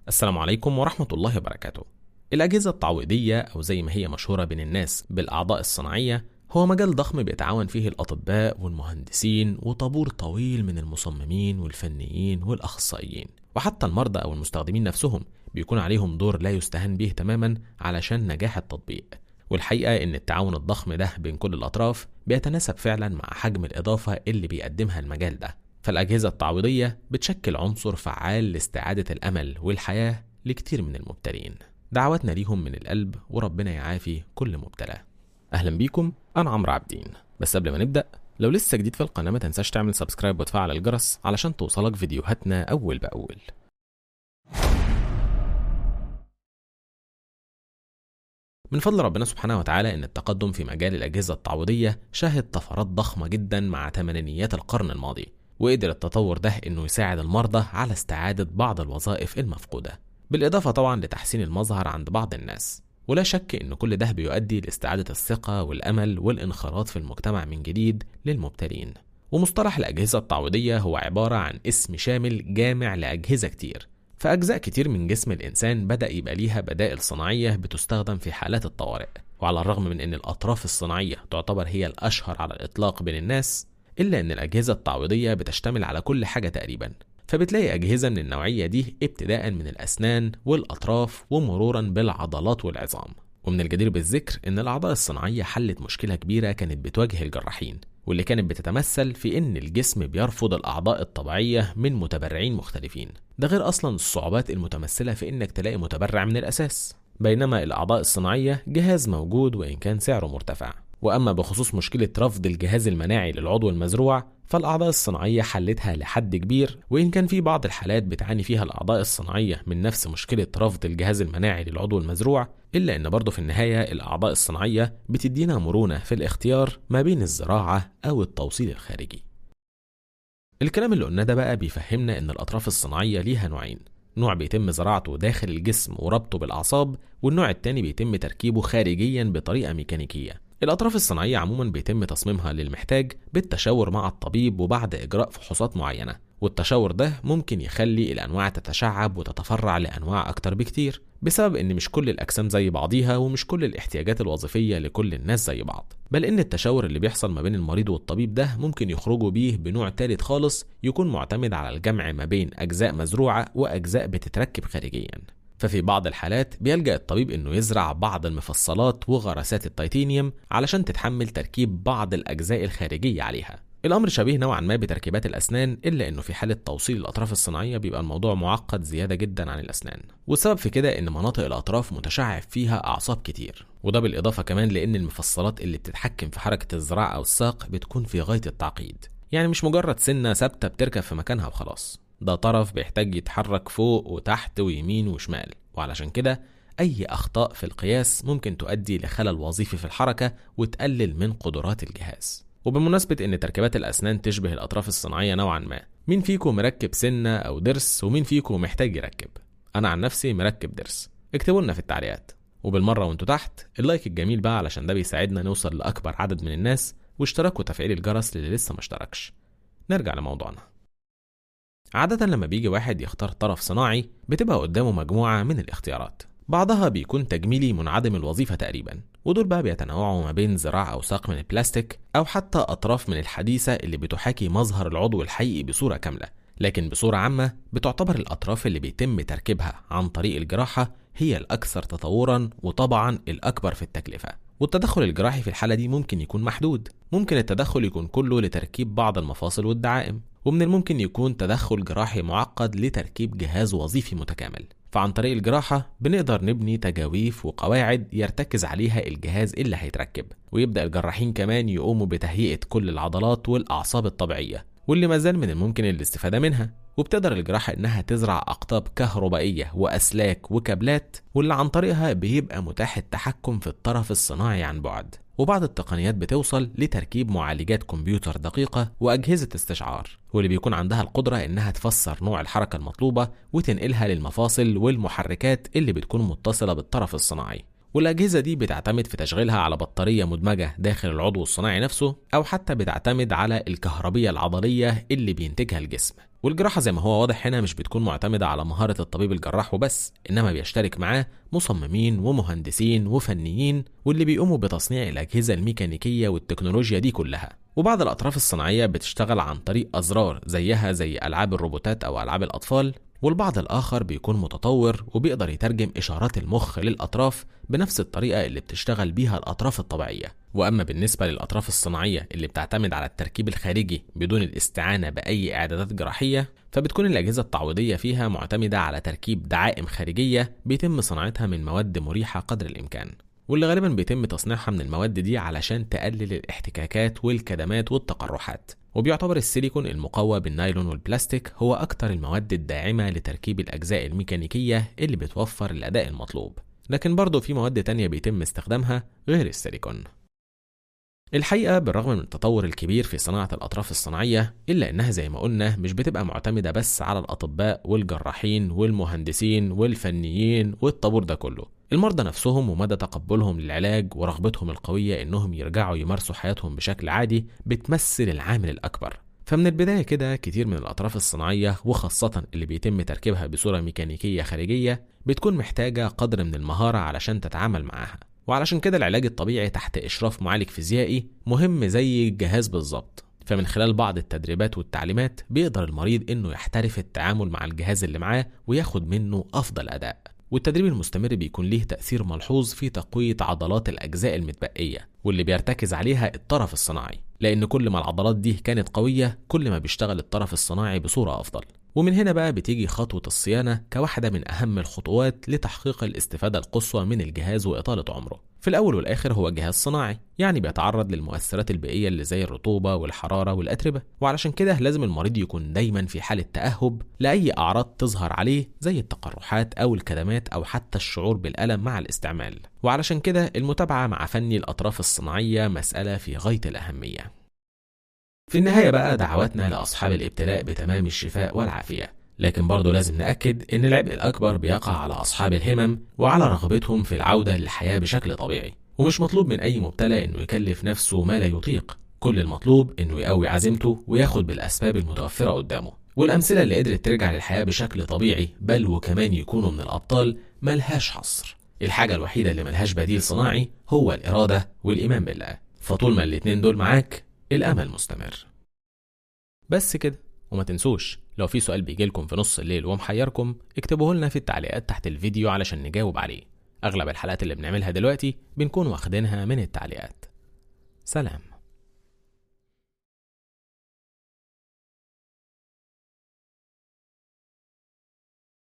السلام عليكم ورحمة الله وبركاته. الأجهزة التعويضية أو زي ما هي مشهورة بين الناس بالأعضاء الصناعية هو مجال ضخم بيتعاون فيه الأطباء والمهندسين وطابور طويل من المصممين والفنيين والأخصائيين وحتى المرضى أو المستخدمين نفسهم بيكون عليهم دور لا يستهان به تماما علشان نجاح التطبيق والحقيقة إن التعاون الضخم ده بين كل الأطراف بيتناسب فعلا مع حجم الإضافة اللي بيقدمها المجال ده فالأجهزة التعويضية بتشكل عنصر فعال لاستعادة الأمل والحياة لكتير من المبتلين دعواتنا ليهم من القلب وربنا يعافي كل مبتلى أهلا بيكم أنا عمرو عابدين بس قبل ما نبدأ لو لسه جديد في القناة ما تنساش تعمل سبسكرايب وتفعل الجرس علشان توصلك فيديوهاتنا أول بأول من فضل ربنا سبحانه وتعالى أن التقدم في مجال الأجهزة التعويضية شهد طفرات ضخمة جدا مع تمانينيات القرن الماضي وقدر التطور ده انه يساعد المرضى على استعادة بعض الوظائف المفقودة بالإضافة طبعا لتحسين المظهر عند بعض الناس ولا شك ان كل ده بيؤدي لاستعادة الثقة والأمل والانخراط في المجتمع من جديد للمبتلين ومصطلح الأجهزة التعويضية هو عبارة عن اسم شامل جامع لأجهزة كتير فأجزاء كتير من جسم الإنسان بدأ يبقى ليها بدائل صناعية بتستخدم في حالات الطوارئ وعلى الرغم من أن الأطراف الصناعية تعتبر هي الأشهر على الإطلاق بين الناس إلا أن الأجهزة التعويضية بتشتمل على كل حاجة تقريبا فبتلاقي أجهزة من النوعية دي ابتداء من الأسنان والأطراف ومرورا بالعضلات والعظام ومن الجدير بالذكر أن الأعضاء الصناعية حلت مشكلة كبيرة كانت بتواجه الجراحين واللي كانت بتتمثل في أن الجسم بيرفض الأعضاء الطبيعية من متبرعين مختلفين ده غير أصلا الصعوبات المتمثلة في أنك تلاقي متبرع من الأساس بينما الأعضاء الصناعية جهاز موجود وإن كان سعره مرتفع وأما بخصوص مشكلة رفض الجهاز المناعي للعضو المزروع فالأعضاء الصناعية حلتها لحد كبير وإن كان في بعض الحالات بتعاني فيها الأعضاء الصناعية من نفس مشكلة رفض الجهاز المناعي للعضو المزروع إلا إن برضه في النهاية الأعضاء الصناعية بتدينا مرونة في الاختيار ما بين الزراعة أو التوصيل الخارجي الكلام اللي قلناه ده بقى بيفهمنا إن الأطراف الصناعية ليها نوعين نوع بيتم زراعته داخل الجسم وربطه بالأعصاب والنوع التاني بيتم تركيبه خارجيا بطريقة ميكانيكية الأطراف الصناعية عموما بيتم تصميمها للمحتاج بالتشاور مع الطبيب وبعد إجراء فحوصات معينة والتشاور ده ممكن يخلي الأنواع تتشعب وتتفرع لأنواع أكتر بكتير بسبب إن مش كل الأجسام زي بعضيها ومش كل الاحتياجات الوظيفية لكل الناس زي بعض بل إن التشاور اللي بيحصل ما بين المريض والطبيب ده ممكن يخرجوا بيه بنوع تالت خالص يكون معتمد على الجمع ما بين أجزاء مزروعة وأجزاء بتتركب خارجيا ففي بعض الحالات بيلجأ الطبيب إنه يزرع بعض المفصلات وغرسات التيتانيوم علشان تتحمل تركيب بعض الأجزاء الخارجية عليها. الأمر شبيه نوعا ما بتركيبات الأسنان إلا إنه في حالة توصيل الأطراف الصناعية بيبقى الموضوع معقد زيادة جدا عن الأسنان. والسبب في كده إن مناطق الأطراف متشعب فيها أعصاب كتير. وده بالإضافة كمان لأن المفصلات اللي بتتحكم في حركة الذراع أو الساق بتكون في غاية التعقيد. يعني مش مجرد سنة ثابتة بتركب في مكانها وخلاص. ده طرف بيحتاج يتحرك فوق وتحت ويمين وشمال وعلشان كده أي أخطاء في القياس ممكن تؤدي لخلل وظيفي في الحركة وتقلل من قدرات الجهاز وبمناسبة إن تركيبات الأسنان تشبه الأطراف الصناعية نوعا ما مين فيكم مركب سنة أو ضرس ومين فيكم محتاج يركب أنا عن نفسي مركب ضرس اكتبوا لنا في التعليقات وبالمرة وانتوا تحت اللايك الجميل بقى علشان ده بيساعدنا نوصل لأكبر عدد من الناس واشتراك وتفعيل الجرس للي لسه ما اشتركش نرجع لموضوعنا عادة لما بيجي واحد يختار طرف صناعي بتبقى قدامه مجموعة من الاختيارات بعضها بيكون تجميلي منعدم الوظيفة تقريبا ودول بقى بيتنوعوا ما بين ذراع أو ساق من البلاستيك أو حتى أطراف من الحديثة اللي بتحاكي مظهر العضو الحقيقي بصورة كاملة لكن بصورة عامة بتعتبر الأطراف اللي بيتم تركيبها عن طريق الجراحة هي الأكثر تطورا وطبعا الأكبر في التكلفة والتدخل الجراحي في الحالة دي ممكن يكون محدود ممكن التدخل يكون كله لتركيب بعض المفاصل والدعائم ومن الممكن يكون تدخل جراحي معقد لتركيب جهاز وظيفي متكامل فعن طريق الجراحة بنقدر نبني تجاويف وقواعد يرتكز عليها الجهاز اللي هيتركب ويبدأ الجراحين كمان يقوموا بتهيئة كل العضلات والأعصاب الطبيعية واللي مازال من الممكن الاستفادة منها وبتقدر الجراحة إنها تزرع أقطاب كهربائية وأسلاك وكابلات واللي عن طريقها بيبقى متاح التحكم في الطرف الصناعي عن بعد وبعض التقنيات بتوصل لتركيب معالجات كمبيوتر دقيقة وأجهزة استشعار واللي بيكون عندها القدرة إنها تفسر نوع الحركة المطلوبة وتنقلها للمفاصل والمحركات اللي بتكون متصلة بالطرف الصناعي والأجهزة دي بتعتمد في تشغيلها على بطارية مدمجة داخل العضو الصناعي نفسه أو حتى بتعتمد على الكهربية العضلية اللي بينتجها الجسم والجراحة زي ما هو واضح هنا مش بتكون معتمدة على مهارة الطبيب الجراح وبس إنما بيشترك معاه مصممين ومهندسين وفنيين واللي بيقوموا بتصنيع الأجهزة الميكانيكية والتكنولوجيا دي كلها وبعض الأطراف الصناعية بتشتغل عن طريق أزرار زيها زي ألعاب الروبوتات أو ألعاب الأطفال والبعض الآخر بيكون متطور وبيقدر يترجم إشارات المخ للأطراف بنفس الطريقة اللي بتشتغل بيها الأطراف الطبيعية وأما بالنسبة للأطراف الصناعية اللي بتعتمد على التركيب الخارجي بدون الاستعانة بأي إعدادات جراحية فبتكون الأجهزة التعويضية فيها معتمدة على تركيب دعائم خارجية بيتم صناعتها من مواد مريحة قدر الإمكان واللي غالبا بيتم تصنيعها من المواد دي علشان تقلل الاحتكاكات والكدمات والتقرحات وبيعتبر السيليكون المقوى بالنايلون والبلاستيك هو أكتر المواد الداعمة لتركيب الأجزاء الميكانيكية اللي بتوفر الأداء المطلوب لكن برضه في مواد تانية بيتم استخدامها غير السيليكون الحقيقة بالرغم من التطور الكبير في صناعة الأطراف الصناعية إلا إنها زي ما قلنا مش بتبقى معتمدة بس على الأطباء والجراحين والمهندسين والفنيين والطابور ده كله المرضى نفسهم ومدى تقبلهم للعلاج ورغبتهم القوية إنهم يرجعوا يمارسوا حياتهم بشكل عادي بتمثل العامل الأكبر فمن البداية كده كتير من الأطراف الصناعية وخاصة اللي بيتم تركيبها بصورة ميكانيكية خارجية بتكون محتاجة قدر من المهارة علشان تتعامل معاها وعلشان كده العلاج الطبيعي تحت إشراف معالج فيزيائي مهم زي الجهاز بالظبط فمن خلال بعض التدريبات والتعليمات بيقدر المريض إنه يحترف التعامل مع الجهاز اللي معاه وياخد منه أفضل أداء والتدريب المستمر بيكون ليه تأثير ملحوظ في تقوية عضلات الأجزاء المتبقية واللي بيرتكز عليها الطرف الصناعي لأن كل ما العضلات دي كانت قوية كل ما بيشتغل الطرف الصناعي بصورة أفضل ومن هنا بقى بتيجي خطوة الصيانة كواحدة من أهم الخطوات لتحقيق الاستفادة القصوى من الجهاز وإطالة عمره في الأول والآخر هو جهاز صناعي يعني بيتعرض للمؤثرات البيئية اللي زي الرطوبة والحرارة والأتربة وعلشان كده لازم المريض يكون دايما في حالة تأهب لأي أعراض تظهر عليه زي التقرحات أو الكدمات أو حتى الشعور بالألم مع الاستعمال وعلشان كده المتابعة مع فني الأطراف الصناعية مسألة في غاية الأهمية في النهاية بقى دعواتنا لأصحاب الابتلاء بتمام الشفاء والعافية لكن برضه لازم نأكد إن العبء الأكبر بيقع على أصحاب الهمم وعلى رغبتهم في العودة للحياة بشكل طبيعي ومش مطلوب من أي مبتلى إنه يكلف نفسه ما لا يطيق كل المطلوب إنه يقوي عزيمته وياخد بالأسباب المتوفرة قدامه والأمثلة اللي قدرت ترجع للحياة بشكل طبيعي بل وكمان يكونوا من الأبطال ملهاش حصر الحاجة الوحيدة اللي ملهاش بديل صناعي هو الإرادة والإيمان بالله فطول ما الاتنين دول معاك الأمل مستمر بس كده وما تنسوش لو في سؤال بيجيلكم في نص الليل ومحيركم اكتبوه لنا في التعليقات تحت الفيديو علشان نجاوب عليه أغلب الحلقات اللي بنعملها دلوقتي بنكون واخدينها من التعليقات سلام